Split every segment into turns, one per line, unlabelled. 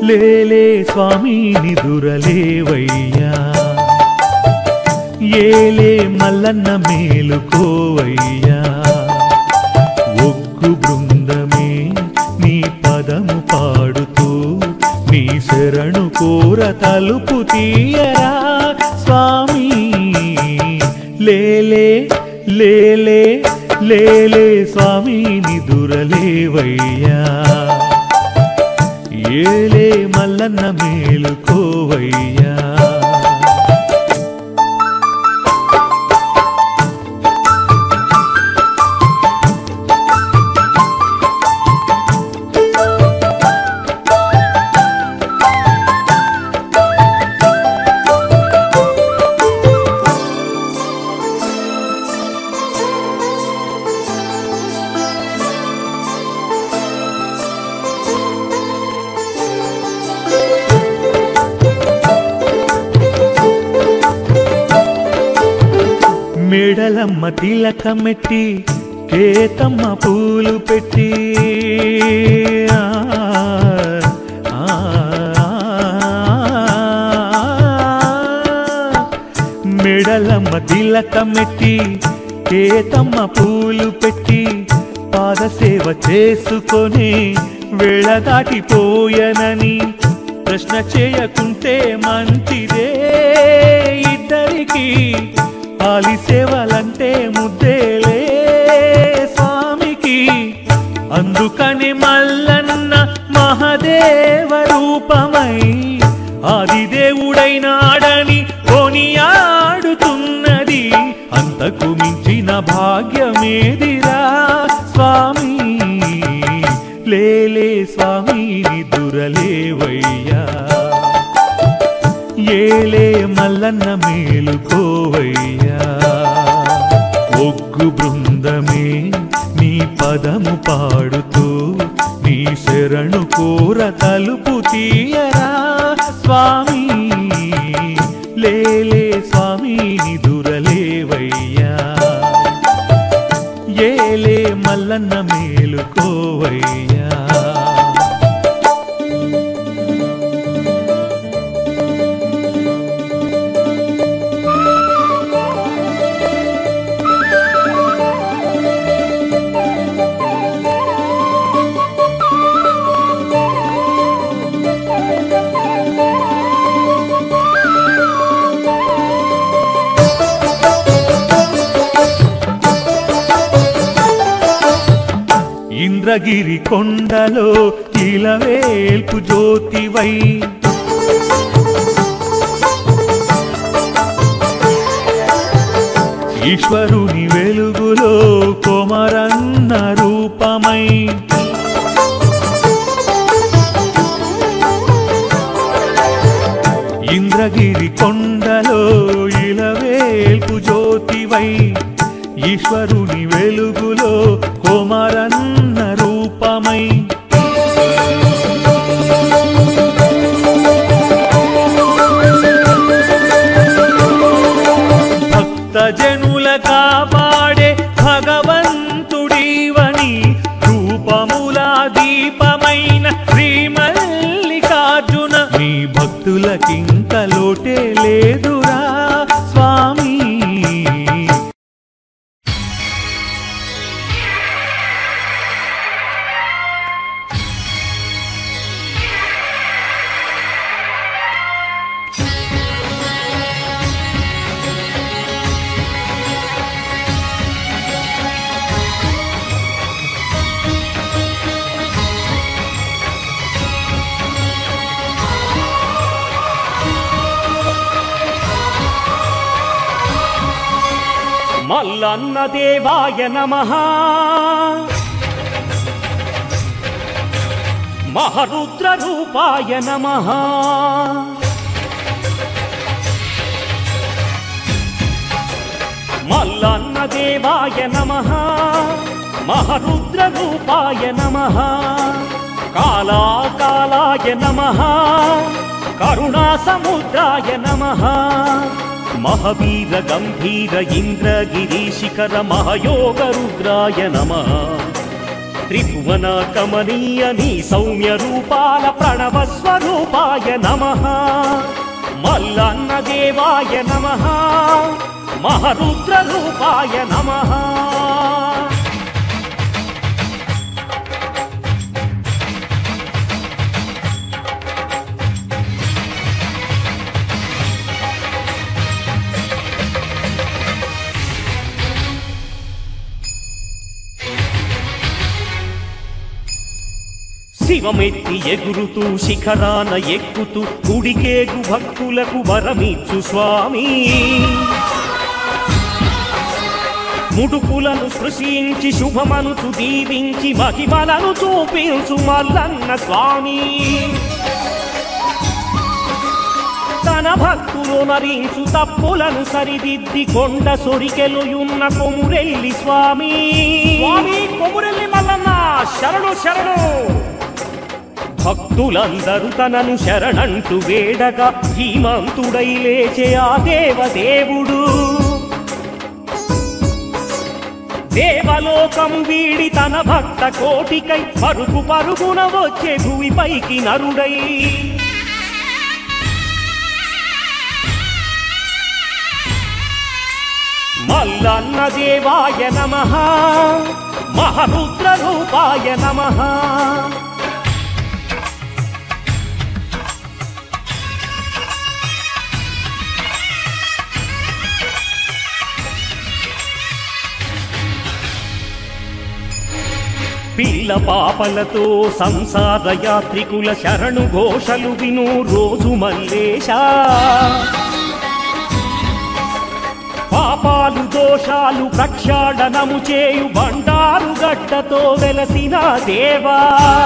లేలే స్వామి నిదురలేవయ్యా ఏలే మల్లన్న మేలుకోవయ్యా ఒగ్గు బృందమే నీ పదము పాడుతూ నీ శరణు కోర తలుపు తీయరా స్వామి లేలే లేలే లేలే స్వామి నిదురలేవయ్యా ఏలే మల్లన్న మేలుకోవయ్యా మెడలమ్మ తిలకమెట్టి కేతమ్మ పూలు పెట్టి ఆ, ఆ, మెడలమ్మ తిలకమెట్టి కేతమ్మ పూలు పెట్టి పాదసేవ చేసుకొని వేళ దాటిపోయనని ప్రశ్న చేయకుంటే మంచిదే ఇద్దరికి ఆలి సేవలంటే ముద్దేలే స్వామికి అందుకని మల్లన్న మహదేవ రూపమై ఆదిదేవుడైనాడని కొనియాడుతున్నది అంతకు మించిన భాగ్యమేదిరా స్వామి లేలే స్వామి నిదురలేవయ్యా ఏలే మల్లన్న మేలుకోవయ్యా ఒగ్గు బృందమే నీ పదము పాడుతూ నీ శరణు కోర తలుపు తీయరా స్వామి లేలే స్వామి నిదురలేవయ్యా ఏలే మల్లన్న మేలుకోవయ్యా ఇంద్రగిరి కొండలో ఇలవేల్పు జ్యోతివై ఈశ్వరుని వెలుగులో కొమరన్న రూపమై ఇంద్రగిరి కొండలో ఇలవేల్పు జ్యోతివై ఈశ్వరుని వెలుగులో కొమరన్న రూపమై భక్త జనుల కాపాడే భగవంతుడివని రూపముల దీపమైన శ్రీమల్లికార్జున నీ భక్తులకింక లోటే లేదురా స్వామి
మల్లన్న దేవాయ నమ మహరుద్ర రూపాయ నమ మల్లన్న దేవాయ నమ మహరుద్ర రూపాయ నమ కాళాకాలాయ నమ కరుణా సముద్రాయ నమ మహవీర గంభీర ఇంద్రగిరీశిఖర మహయోగ రుద్రాయ నమ త్రిభువన కమనీయ నీ సౌమ్య రూపాల ప్రణవ స్వరూపాయ నమ మల్లన్న దేవాయ నమ మహరుద్ర రూపాయ నమ శివమెత్తి ఎగురుతూ శిఖరాన ఎక్కుతూ గుడికేగు భక్తులకు వరమిచ్చు స్వామి ముడుపులను స్పృశించి శుభమనుచు దీవించి మహిమలను చూపించు మల్లన్న స్వామి తన భక్తులు నరించు తప్పులను సరిదిద్ది కొండ సొరికెలుయున్న కొమురెల్లి స్వామి స్వామి కొమురెల్లి మల్లన్న శరణు శరణు భక్తులందరూ తనను శరణంటూ వేడగా ధీమంతుడై లేచే ఆ దేవదేవుడు దేవలోకము వీడి తన భక్త కోటికై పరుగు పరుగున వచ్చే భూమిపైకి నరుడై మల్లన్న దేవాయ నమ మహరుద్ర రూపాయ నమ పిల్ల పాపలతో సంసార యాత్రికుల శరణు ఘోషలు విను రోజు మల్లేశా పాపాలు దోషాలు ప్రక్షాళనము చేయు బండారు గడ్డతో వెలసిన దేవా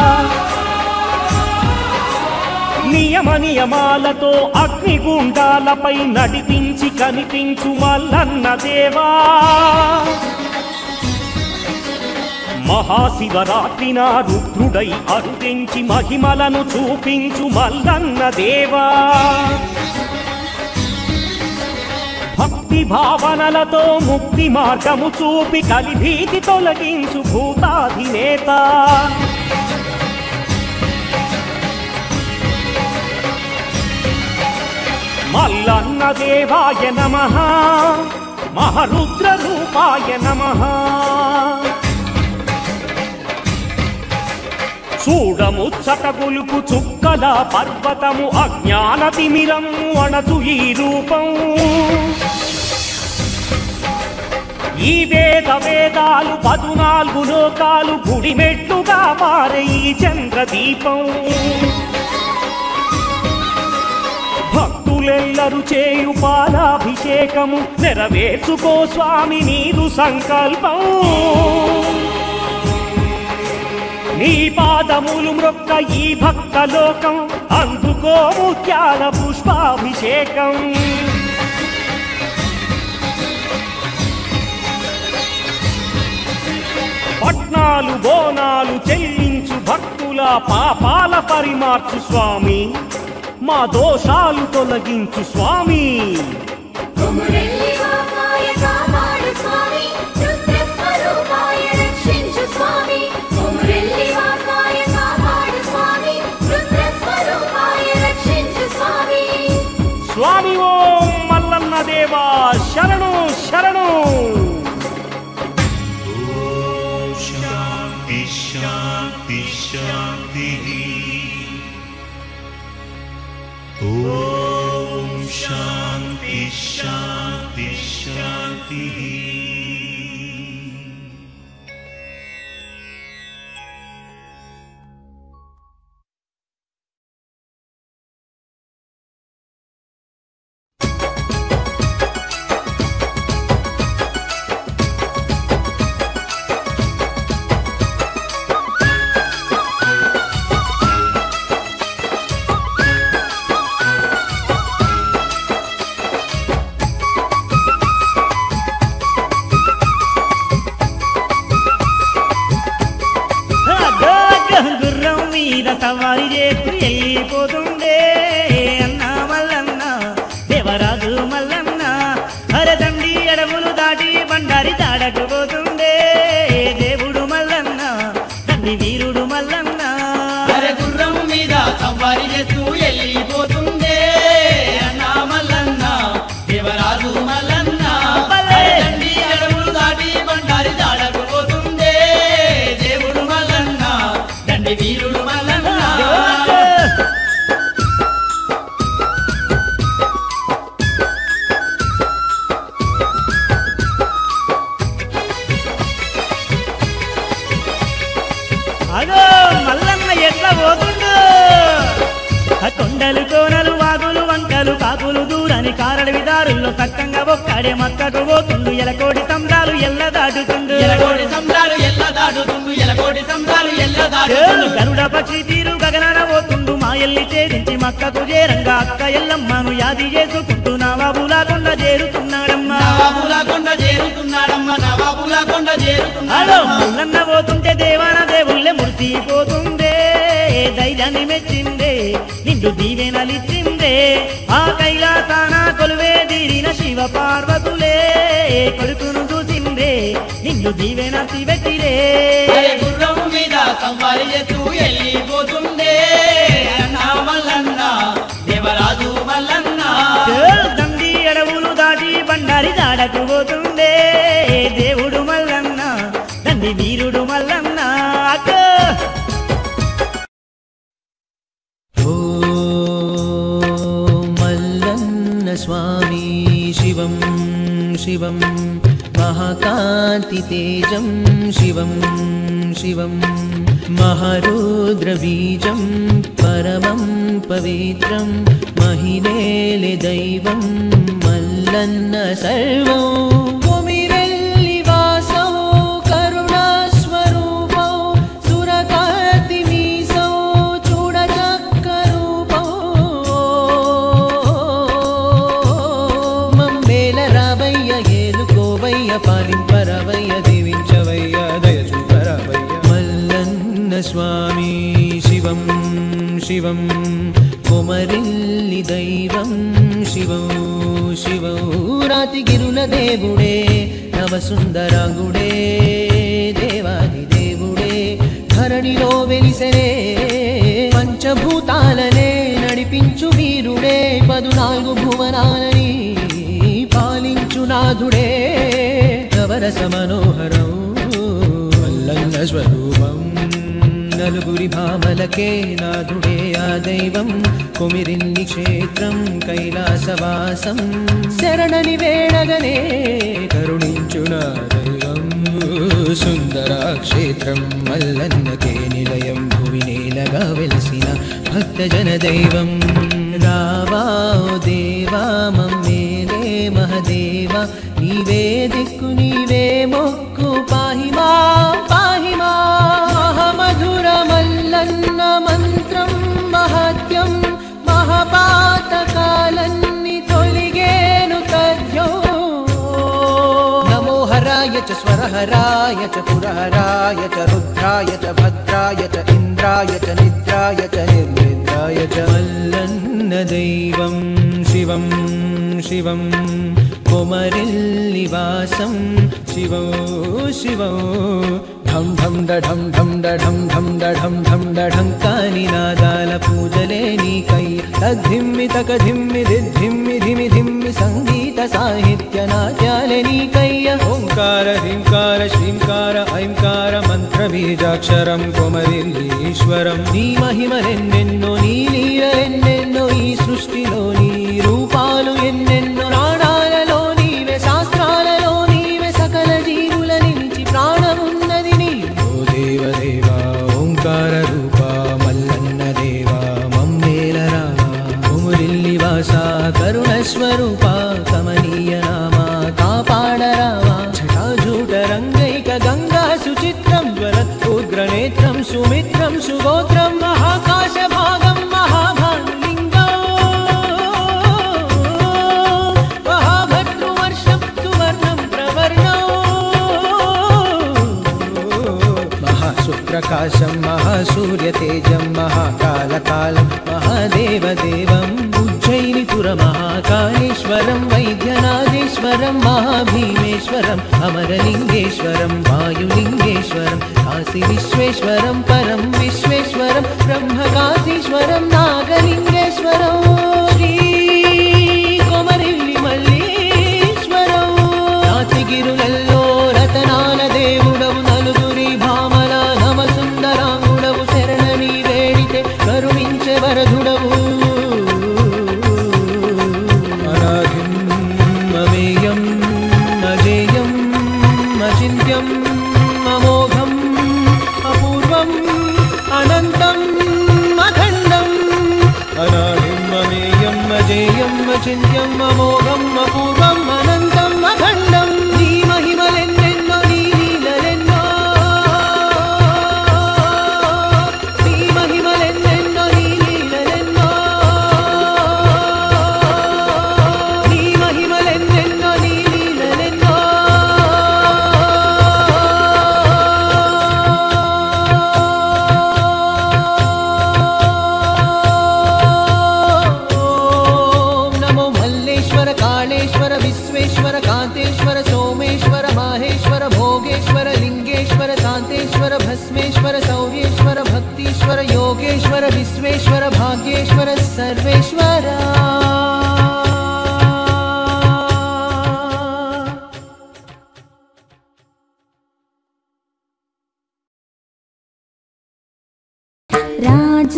నియమ నియమాలతో అగ్నిగుండాలపై నడిపించి కనిపించు మల్లన్న దేవా మహాశివరాత్రి నా రుద్రుడై అరుదించి మహిమలను చూపించు మల్లన్న దేవా భక్తి భావనలతో ముక్తి మార్గము చూపి కలిభీతి తొలగించు భూతాధినేత మల్లన్న దేవాయ నమ మహరుద్ర రూపాయ నమ చూడముచ్చట గొలుపు చుక్కల పర్వతము అజ్ఞాన తిమిరము అణచు ఈ రూపం ఈ వేద వేదాలు పదునాలుగు లోకాలు గుడిమెట్లుగా మారే ఈ చంద్రదీపం భక్తులెల్లరు చేయు పాలాభిషేకము నెరవేర్చుకో స్వామి నీరు సంకల్పం నీ పాదములు మ్రొక్క ఈ భక్త లోకం అందుకో ముత్యాల పుష్పాభిషేకం పట్నాలు బోనాలు చెల్లించు భక్తుల పాపాల పరిమార్చు స్వామి మా దోషాలు తొలగించు స్వామి
కొమురెల్లి వాసాయ కాపాడు స్వామి రుద్రస్వరూపాయ రక్షించు స్వామి కొమురెల్లి వాసాయ కాపాడు స్వామి రుద్రస్వరూపాయ రక్షించు స్వామి
స్వామి ఓం మల్లన్న దేవా శరణు శరణు
शान्ति शान्ति शान्तिः ॐ शान्ति शान्ति शान्तिः
గుర్రం మీద సవారి చేస్తూ వెళ్ళిపోతుండే అన్న మల్లన్న దేవరాజు మల్లన్న హరదండి అడవులు దాటి బండారి దాడకు పోతుండే దేవుడు మల్లన్న
వెళ్ళిపోతుండే అన్నా మల్లన్న దేవరాజు మల్లన్న
భలే!
దండి అడవులు దాటి బండారి దాడకు పోతుండే దేవుడు మల్లన్న దండి వీరుడు మల్లన్న
అగో మల్లన్న ఎట్లా పోతుండు ఆ కొండలు కోనలు వాగులు వంకలు కాకులు దూరని కారడి దారుల్లో సక్కంగా ఒక్కడే మక్కకు పోతుండు ఎలకోటి సంబరాలు ఎల్ల దాటుతుండు
ఎలగోడి సంబరాలు ఎల్ల దాటుతుండు ఎలగోడి సంబరాలు ఎల్ల
ఏలు
దాటుతుండు
గరుడ పక్షి తీరు గగనాన పోతుండు మా ఎల్లి చేరించి మక్కకు చేరంగా అక్క ఎల్లమ్మను యాది చేసుకుంటూ నా బాబులా కొండ చేరుతున్నాడమ్మా
నవాబుల కొండ చేరుతున్నాడమ్మ నవాబుల కొండ
హలో
చేరుతున్నాడమ్మ
మల్లన్న పోతుంటే దేవాన దేవుళ్ళే మురిసిపోతుందే ధైర్యాన్ని మెచ్చిందే నిండు దీవెనలిచ్చిందే ఆ కైలాసాన కొలువే తీరిన శివ పార్వతులే కొడుకును చూసిందే నిండు దీవెన శివెట్టిరే
అరే గుర్రం మీద సంవారి చేస్తూ వెళ్ళిపోతుండే అన్నా మల్లన్న దేవరాజు మల్లన్న
దండి అడవులు దాటి బండారి దాడకు పోతుందే దేవుడు మల్లన్న దండి వీరుడు మల్లన్న అక్క
ఓ మల్లన్న స్వామి శివం శివం మహాకాంతితేజం శివం శివం మహరుద్రబీజం పరమం పవిత్రం మహిళేలి దైవం మల్లన్న సర్వం కొమిరెల్లివాసౌ కరుణాస్వరూపౌ సురకార్తిమీసౌ చూడచక్కరూపౌ మమ్మేల రావయ్య ఏలుకోవయ్య పాలింపరవయ్య దీవించవయ్య దయచూపరవయ్య మల్లన్న స్వామి శివం శివం కొమరిల్లి దైవం శివం శివం రాతిగిరుల దేవుడే నవసుందరాంగుడే దేవాది దేవుడే ధరణిలో వెలిసెనే పంచభూతాలనే నడిపించు వీరుడే పదునాలుగు భువనాలని పాలించు నాథుడే నవరస మనోహరం మల్లన్న స్వరూపం నలుగురి భామలకే నాథుడే ఆ దైవం కొమిరిల్లి క్షేత్రం కైలాసవాసం శరణని వేడగనే కరుణించు నా దైవం సుందర క్షేత్రం మల్లన్నకే నిలయం భువి నేలగా వెలిసిన భక్తజన దైవం రావా ఓ దేవా మమ్మేలే మహదేవా నీవే దిక్కు నీవే మొక్కు పాహిమా పాహిమా మహమధుర మల్లన్న మంత్రం మహత్యం మహపాతకాలన్ని తొలిగేను తథ్యం నమో హరాయ చ స్వరహరాయ చ పురహరాయ చ రుద్రాయ చ భద్రాయ చ ఇంద్రాయ చ నిద్రాయ చ నిర్నిద్రాయ చ మల్లన్న దైవం శివం శివం కొమరిల్లివాసం శివో శివో ఢం ఢం డఢం ఢం డఢం ఢం డఢం ఢం డఢం కాని నాదాల పూజలే నీకై తద్ధిమ్మి తకధిమ్మి దిద్ధిమ్మి ధిమి ధిమ్మి సంగీత సాహిత్య నాట్యాలే నీకయ్య ఓంకార హ్రీంకార శ్రీంకార ఐంకార మంత్ర బీజాక్షరం కొమరిల్లీశ్వరం నీ మహిమలెన్నెన్నో నీ లీలెన్నెన్నో ఈ సృష్టిలో నీ రూపాలు ఎన్నెన్నో నాడాలలో నీవే శాస్త్రాలలో నీవే సకల జీవుల నిలిచి ప్రాణమున్నది నీ ఓ దేవదేవా ఓంకార రూప మల్లన్న దేవా మమ్మేల రావా కొమురిల్లి వాస కరుణ స్వరూప కమనీయ నామ కాపాడ రావా జటాజూట రంగైక గంగా సుచిత్రం జ్వలత్ ఉగ్రనేత్రం సుమిత్రం సుగోత్రం మహాకాశ భాగం మహాభానులింగం మహాభద్రువర్షం సువర్ణం ప్రవర్ణం మహాసుప్రకాశం మహాసూర్యతేజం మహాకాలకాలం మహాదేవదేవం ఉజ్జయినిపుర మహాకాళేశ్వరం వైద్యనాథేశ్వరం మహాభీమేశ్వరం అమరలింగేశ్వరం వాయులింగేశ్వరం కాశీ విశ్వేశ్వరం పరం విశ్వేశ్వరం బ్రహ్మకాశీశ్వరం నాగలింగే మల్లేశ్వరం శ్రీ కొమరిల్లి మల్లీశ్వరం రాతిగిరులలో రతనాల దేవుడవు నలుగురి భామల నమసుందరాంగుడవు శరణని వేడితే కరుణించే వరదుడవు అనాదిం అమేయం అజేయం అచింత్యం అమోఘం అపూర్వం అనంతం అఖండం అనాదిం అమేయం అజేయం అచింత్యం అమోఘం అపూర్వం అనంతం అఖండం నీ మహిమలెన్నెన్నో నీ లీలలెన్నో నీ మహిమలెన్నెన్నో నీ లీలలెన్నో నీ మహిమలెన్నెన్నో నీ లీలలెన్నో ఓం నమో మల్లేశ్వర కాళేశ్వర విశ్వేశ్వర కాంతేశ్వర సోమేశ్వర మాహేశ్వర భోగేశ్వర లింగేశ్వర శాంతేశ్వర భస్మేశ్వర శౌర్యేశ్వర భక్తీశ్వర యోగేశ్వర విశ్వేశ్వర భాగ్యేశ్వర సర్వేశ్వర
రాజ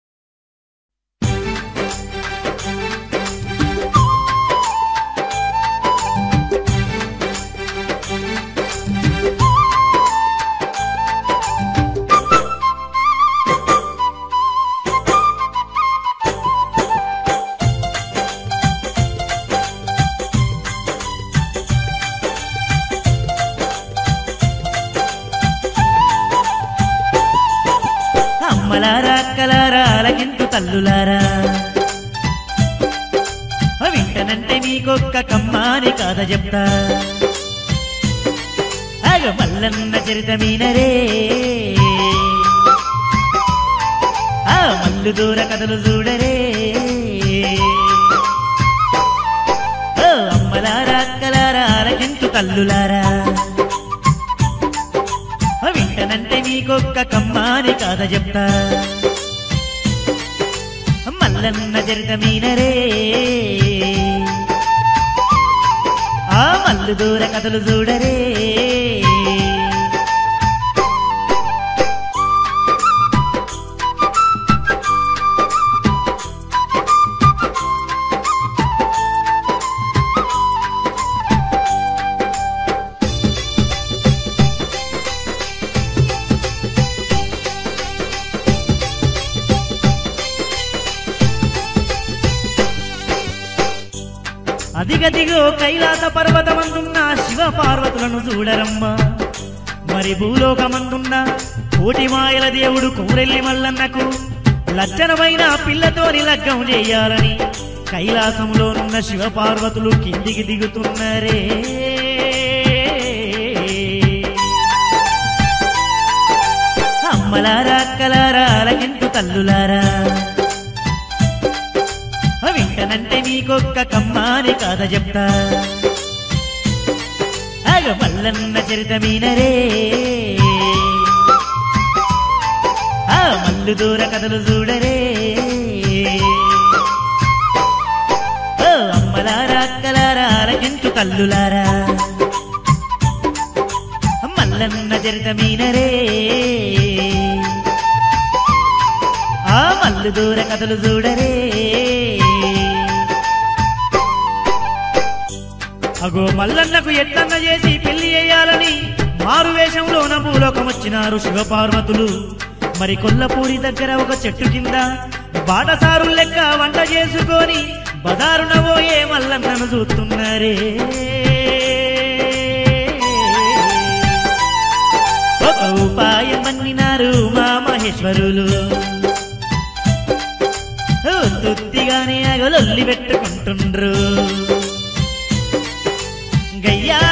అమ్మలారా అక్కలారా అలగింతు తల్లులారా వింటనంటే మీకొక్క కమ్మాని కాద చెప్తా అగ మల్లన్న చరిత మీనరే ఆ మల్లు దూర కథలు చూడరే ఓ అమ్మలారా అక్కలారా అలగింతు తల్లులారా వింటనంటే మీకొక్క కమ్మాని కాద చెప్తా మల్లన్న జరిత మీనరే ఆ మల్లు దూర కథలు చూడరే అదిగదిగో కైలాస పర్వతమందున్న శివ పార్వతులను చూడరమ్మా మరి భూలోకమందున్న కోటి మాయల దేవుడు కూరెల్లి మల్లన్నకు లచ్చనమైన పిల్లతోని లగ్గం చేయాలని కైలాసంలోనున్న శివ పార్వతులు కిందికి దిగుతున్నారే అమ్మలారా అక్కలారా అలగింతు తల్లులారా వింటనంటే మీకొక్క కమ్మాని కాద చెప్తా అగ మల్లన్న చరిత మీనరే ఆ మల్లు దూర కథలు చూడరే ఓ అమ్మలారా అక్కలారా అరగించు తల్లులారా మల్లన్న చరిత మీనరే ఆ మల్లు దూర కథలు చూడరే అగో మల్లన్నకు ఎట్లన్న చేసి పెళ్లి చేయాలని మారు వేషంలోన భూలోకం వచ్చినారు శివపార్వతులు మరి కొల్లపూరి దగ్గర ఒక చెట్టు కింద బాటసారు లెక్క వంట చేసుకొని బదారున పోయే మల్లన్నను చూస్తున్నారే ఒక ఉపాయం మన్నినారు మా మహేశ్వరులు తుత్తిగానే అగలొల్లి పెట్టుకుంటుండ్రు గయ్యా